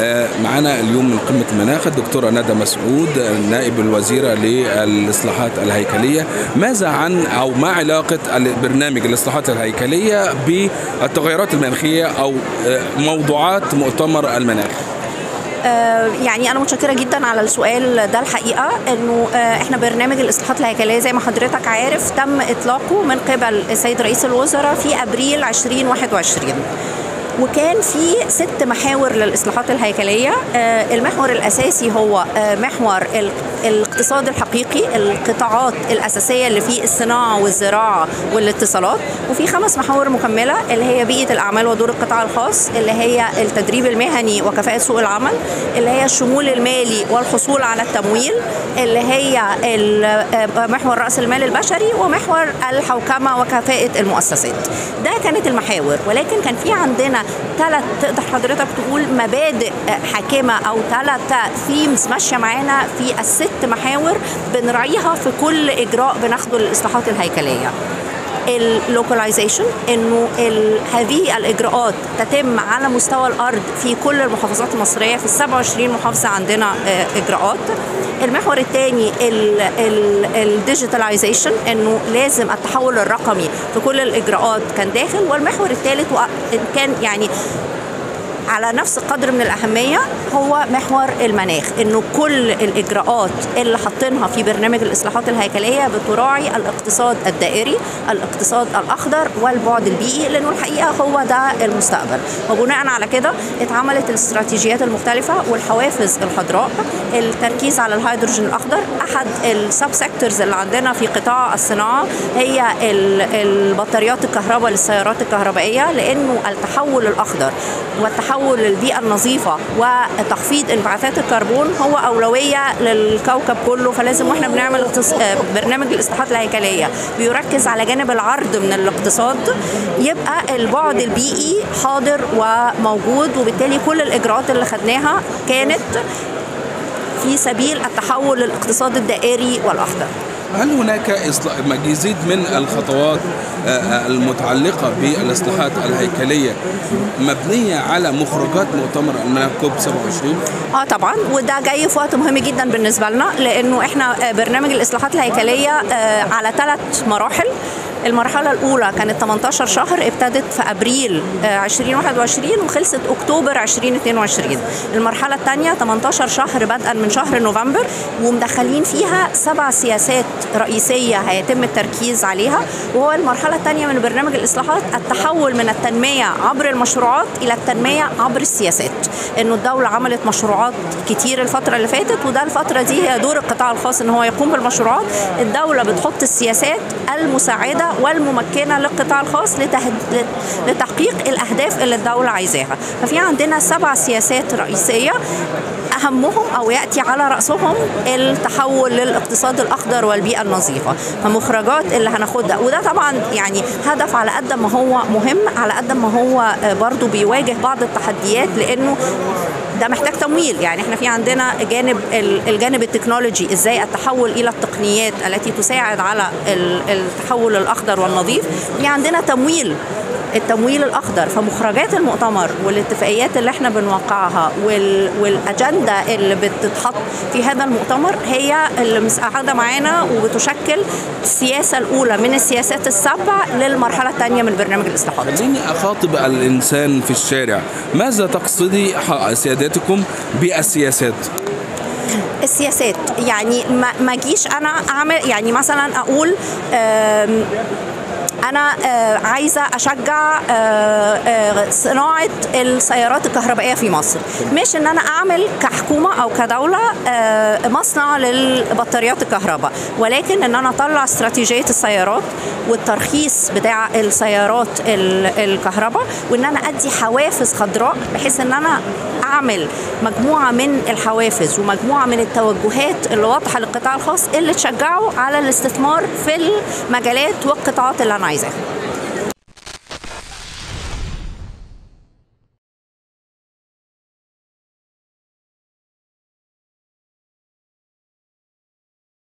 معنا اليوم من قمة المناخ الدكتورة ندى مسعود نائب الوزيرة للإصلاحات الهيكلية ماذا عن أو ما علاقة برنامج الإصلاحات الهيكلية بالتغيرات المناخية أو موضوعات مؤتمر المناخ يعني انا متشكره جدا على السؤال ده الحقيقه انه احنا برنامج الاصلاحات الهيكليه زي ما حضرتك عارف تم اطلاقه من قبل السيد رئيس الوزراء في ابريل 2021 وكان في ست محاور للاصلاحات الهيكليه المحور الاساسي هو محور الاقتصاد الحقيقي القطاعات الاساسيه اللي فيه الصناعه والزراعه والاتصالات وفي خمس محاور مكمله اللي هي بيئه الاعمال ودور القطاع الخاص اللي هي التدريب المهني وكفاءه سوق العمل اللي هي الشمول المالي والحصول على التمويل اللي هي محور راس المال البشري ومحور الحوكمه وكفاءه المؤسسات ده كانت المحاور ولكن كان في عندنا ثلاث تقدر حضرتك تقول مبادئ حاكمه او ثلاث ثيمز ماشيه معانا في الست محاور بنراعيها في كل اجراء بناخده للاصلاحات الهيكليه اللوكاليزيشن انه هذه الاجراءات تتم على مستوى الارض في كل المحافظات المصريه في ال 27 محافظه عندنا اجراءات المحور الثاني الديجيتاليزيشن انه لازم التحول الرقمي في كل الاجراءات كان داخل والمحور الثالث كان يعني على نفس القدر من الأهمية هو محور المناخ إنه كل الإجراءات اللي حاطينها في برنامج الإصلاحات الهيكلية بتراعي الاقتصاد الدائري الاقتصاد الأخضر والبعد البيئي لأنه الحقيقة هو ده المستقبل وبناء على كده اتعملت الاستراتيجيات المختلفة والحوافز الخضراء التركيز على الهيدروجين الأخضر أحد السب سيكتورز اللي عندنا في قطاع الصناعة هي البطاريات الكهرباء للسيارات الكهربائية لأنه التحول الأخضر والتحول التحول للبيئة النظيفة وتخفيض انبعاثات الكربون هو أولوية للكوكب كله فلازم واحنا بنعمل برنامج الإصلاحات الهيكلية بيركز على جانب العرض من الاقتصاد يبقى البعد البيئي حاضر وموجود وبالتالي كل الإجراءات اللي خدناها كانت في سبيل التحول للاقتصاد الدائري والأخضر هل هناك مزيد من الخطوات المتعلقة بالإصلاحات الهيكلية مبنية على مخرجات مؤتمر المناخ كوب 27 اه طبعا وده جاي في وقت مهم جدا بالنسبة لنا لأنه احنا برنامج الإصلاحات الهيكلية على ثلاث مراحل المرحلة الأولى كانت 18 شهر ابتدت في أبريل 2021 وخلصت أكتوبر 2022 المرحلة الثانية 18 شهر بدءا من شهر نوفمبر ومدخلين فيها سبع سياسات رئيسية هيتم التركيز عليها وهو المرحلة الثانية من برنامج الإصلاحات التحول من التنمية عبر المشروعات إلى التنمية عبر السياسات إنه الدولة عملت مشروعات كتير الفترة اللي فاتت وده الفترة دي هي دور القطاع الخاص إن هو يقوم بالمشروعات الدولة بتحط السياسات المساعدة والممكنه للقطاع الخاص لتحقيق الاهداف اللي الدوله عايزاها ففي عندنا سبع سياسات رئيسيه اهمهم او ياتي على راسهم التحول للاقتصاد الاخضر والبيئه النظيفه فمخرجات اللي هناخدها وده طبعا يعني هدف على قد ما هو مهم على قد ما هو برضو بيواجه بعض التحديات لانه ده محتاج تمويل يعني احنا في عندنا جانب الجانب التكنولوجي ازاي التحول الى التقنيات التي تساعد على التحول الاخضر والنظيف في عندنا تمويل التمويل الاخضر فمخرجات المؤتمر والاتفاقيات اللي احنا بنوقعها والاجنده اللي بتتحط في هذا المؤتمر هي اللي مساعده معانا وبتشكل السياسه الاولى من السياسات السبع للمرحله الثانيه من برنامج الاصلاحات. خليني اخاطب الانسان في الشارع، ماذا تقصدي سيادتكم بالسياسات؟ السياسات يعني ما اجيش انا اعمل يعني مثلا اقول انا عايزه اشجع صناعه السيارات الكهربائيه في مصر مش ان انا اعمل كحكومه او كدوله مصنع للبطاريات الكهرباء ولكن ان انا اطلع استراتيجيه السيارات والترخيص بتاع السيارات الكهرباء وان انا ادي حوافز خضراء بحيث ان انا اعمل مجموعه من الحوافز ومجموعه من التوجهات اللي واضحه للقطاع الخاص اللي تشجعه على الاستثمار في المجالات والقطاعات اللي انا عايزاها